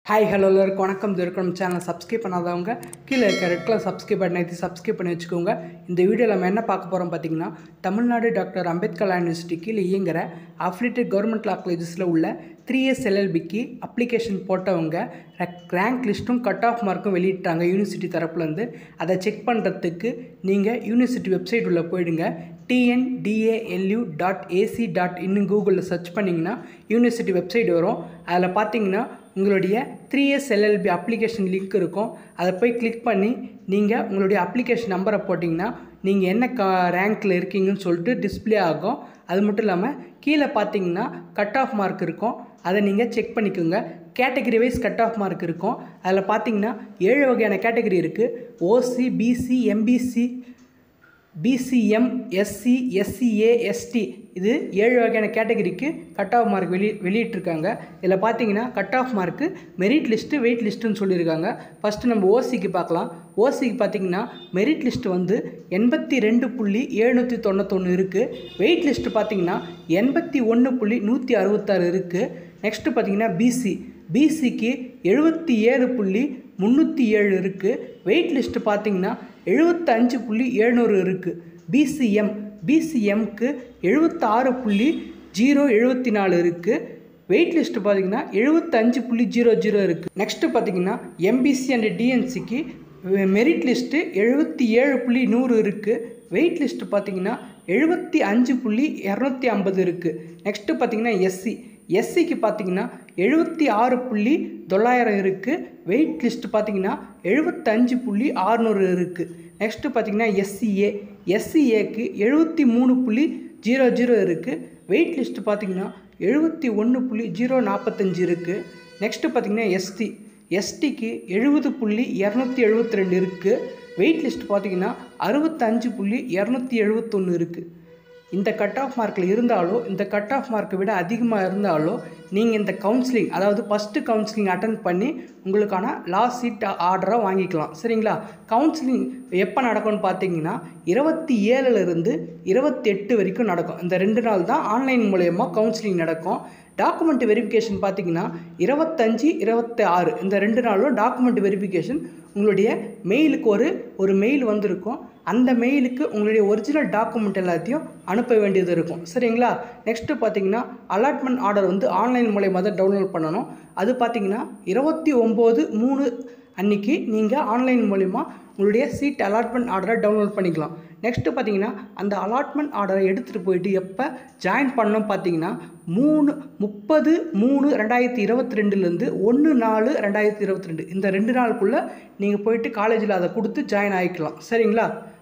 hi hello எல்லாருக்கும் வணக்கம் இது இருக்கிற நம்ம சேனலை சப்ஸ்கிரைப் பண்ணாதவங்க கீழே இருக்க ரெட் கலர் சப்ஸ்கிரைப் பட்டன் ஏற்றி சப்ஸ்கிரைப் பண்ணி வச்சுக்கோங்க இந்த வீடியோவில் நம்ம என்ன பார்க்க போகிறோம் பார்த்தீங்கன்னா தமிழ்நாடு டாக்டர் அம்பேத்கர் யூனிவர்சிட்டி கீழே இயங்குகிற அஃபிலேட்டட் கவர்மெண்ட் லா காலேஜஸில் உள்ள த்ரீ இயர்ஸ் எல்எல்பிக்கு அப்ளிகேஷன் போட்டவங்க ரேங்க் லிஸ்ட்டும் கட் ஆஃப் மார்க்கும் வெளியிட்டாங்க யூனிவர்சிட்டி தரப்புலேருந்து அதை செக் பண்ணுறதுக்கு நீங்கள் யூனிவர்சிட்டி வெப்சைட் உள்ள போயிடுங்க டிஎன்டிஏஎல்யூ டாட் ஏசி டாட் இன்னும் கூகுளில் சர்ச் பண்ணிங்கன்னா யூனிவர்சிட்டி வெப்சைட் வரும் அதில் பார்த்தீங்கன்னா உங்களுடைய three years LLB application link இருக்கும் அதை போய் கிளிக் பண்ணி நீங்கள் உங்களுடைய அப்ளிகேஷன் நம்பரை போட்டிங்கன்னா நீங்கள் என்ன கா ரேங்க்கில் இருக்கீங்கன்னு சொல்லிட்டு டிஸ்ப்ளே ஆகும் அது மட்டும் இல்லாமல் கீழே பார்த்தீங்கன்னா கட் ஆஃப் மார்க் இருக்கும் அதை நீங்கள் செக் பண்ணிக்கோங்க category wise cut off mark இருக்கும் அதில் பார்த்தீங்கன்னா ஏழு வகையான கேட்டகரி இருக்குது OC BC MBC BCM SC SCA ST இது ஏழு வகையான கேட்டகரிக்கு கட் ஆஃப் மார்க் வெளி வெளியிட்டிருக்காங்க இதில் பார்த்தீங்கன்னா cut off mark merit list wait லிஸ்ட்டுன்னு சொல்லியிருக்காங்க ஃபஸ்ட்டு நம்ம ஓசிக்கு பார்க்கலாம் ஓசிக்கு பார்த்தீங்கன்னா மெரிட் லிஸ்ட்டு வந்து எண்பத்தி ரெண்டு புள்ளி எழுநூற்றி தொண்ணூத்தொன்று இருக்குது வெயிட் லிஸ்ட்டு பார்த்தீங்கன்னா எண்பத்தி ஒன்று புள்ளி நூற்றி அறுபத்தாறு இருக்குது நெக்ஸ்ட்டு பார்த்தீங்கன்னா பிசி பிசிக்கு எழுபத்தி ஏழு புள்ளி முந்நூற்றி ஏழு இருக்குது வெயிட் லிஸ்ட்டு பார்த்தீங்கன்னா எழுபத்தஞ்சு புள்ளி எழுநூறு இருக்குது பிசிஎம் பிசிஎம்க்கு எழுபத்தாறு புள்ளி ஜீரோ எழுபத்தி நாலு இருக்குது வெயிட் லிஸ்ட்டு பார்த்தீங்கன்னா எழுபத்தஞ்சு புள்ளி ஜீரோ ஜீரோ இருக்குது நெக்ஸ்ட்டு பார்த்தீங்கன்னா எம்பிசி அண்ட் டிஎன்சிக்கு மெரிட் லிஸ்ட்டு எழுபத்தி ஏழு புள்ளி நூறு இருக்குது வெயிட் லிஸ்ட்டு பார்த்தீங்கன்னா எழுபத்தி அஞ்சு புள்ளி இரநூத்தி ஐம்பது இருக்குது நெக்ஸ்ட்டு பார்த்தீங்கன்னா எஸ்சி எஸ்சிக்கு பார்த்தீங்கன்னா எழுபத்தி ஆறு புள்ளி தொள்ளாயிரம் இருக்குது வெயிட் லிஸ்ட்டு பார்த்தீங்கன்னா எழுபத்தஞ்சு புள்ளி ஆறுநூறு இருக்குது நெக்ஸ்ட்டு பார்த்தீங்கன்னா எஸ்சிஏ எஸ்சிஏக்கு எழுபத்தி மூணு புள்ளி ஜீரோ ஜீரோ இருக்குது வெயிட் லிஸ்ட்டு பார்த்தீங்கன்னா எழுபத்தி ஒன்று புள்ளி ஜீரோ நாற்பத்தஞ்சு இருக்குது நெக்ஸ்ட்டு பார்த்தீங்கன்னா எஸ்டி எஸ்டிக்கு எழுபது புள்ளி இரநூத்தி எழுபத்தி ரெண்டு இருக்குது வெயிட் லிஸ்ட் பார்த்தீங்கன்னா அறுபத்தஞ்சு புள்ளி இரநூத்தி எழுபத்தொன்று இருக்குது இந்த கட் ஆஃப் மார்க்கில் இருந்தாலோ இந்த கட் ஆஃப் மார்க்கை விட அதிகமாக இருந்தாலோ நீங்கள் இந்த கவுன்சிலிங் அதாவது ஃபஸ்ட்டு கவுன்சிலிங் அட்டன் பண்ணி உங்களுக்கான லாஸ்ட் சீட் ஆர்டரை வாங்கிக்கலாம் சரிங்களா கவுன்சிலிங் எப்போ நடக்கும்னு பார்த்தீங்கன்னா இருபத்தி ஏழுலேருந்து இருபத்தெட்டு வரைக்கும் நடக்கும் இந்த ரெண்டு நாள் தான் ஆன்லைன் மூலயமா கவுன்சிலிங் நடக்கும் டாக்குமெண்ட் வெரிஃபிகேஷன் பார்த்தீங்கன்னா இருபத்தஞ்சி இருபத்தி ஆறு இந்த ரெண்டு நாளும் டாக்குமெண்ட் வெரிஃபிகேஷன் உங்களுடைய மெயிலுக்கு ஒரு ஒரு மெயில் வந்திருக்கும் அந்த மெயிலுக்கு உங்களுடைய ஒரிஜினல் டாக்குமெண்ட் எல்லாத்தையும் அனுப்ப வேண்டியது இருக்கும் சரிங்களா நெக்ஸ்ட்டு பார்த்தீங்கன்னா அலாட்மெண்ட் ஆர்டர் வந்து ஆன்லைன் மூலயமா தான் டவுன்லோட் பண்ணணும் அது பார்த்தீங்கன்னா இருபத்தி ஒம்பது மூணு அன்றைக்கி நீங்கள் ஆன்லைன் மூலிமா உங்களுடைய சீட் அலாட்மெண்ட் ஆர்டரை டவுன்லோட் பண்ணிக்கலாம் நெக்ஸ்ட்டு பார்த்தீங்கன்னா அந்த அலாட்மெண்ட் ஆர்டரை எடுத்துகிட்டு போயிட்டு எப்போ ஜாயின் பண்ணோம் பார்த்தீங்கன்னா மூணு முப்பது மூணு ரெண்டாயிரத்தி இருபத்தி ரெண்டுலேருந்து ஒன்று நாலு ரெண்டாயிரத்தி இருபத்தி ரெண்டு இந்த ரெண்டு நாளுக்குள்ளே நீங்கள் போயிட்டு காலேஜில் அதை கொடுத்து ஜாயின் ஆகிக்கலாம் சரிங்களா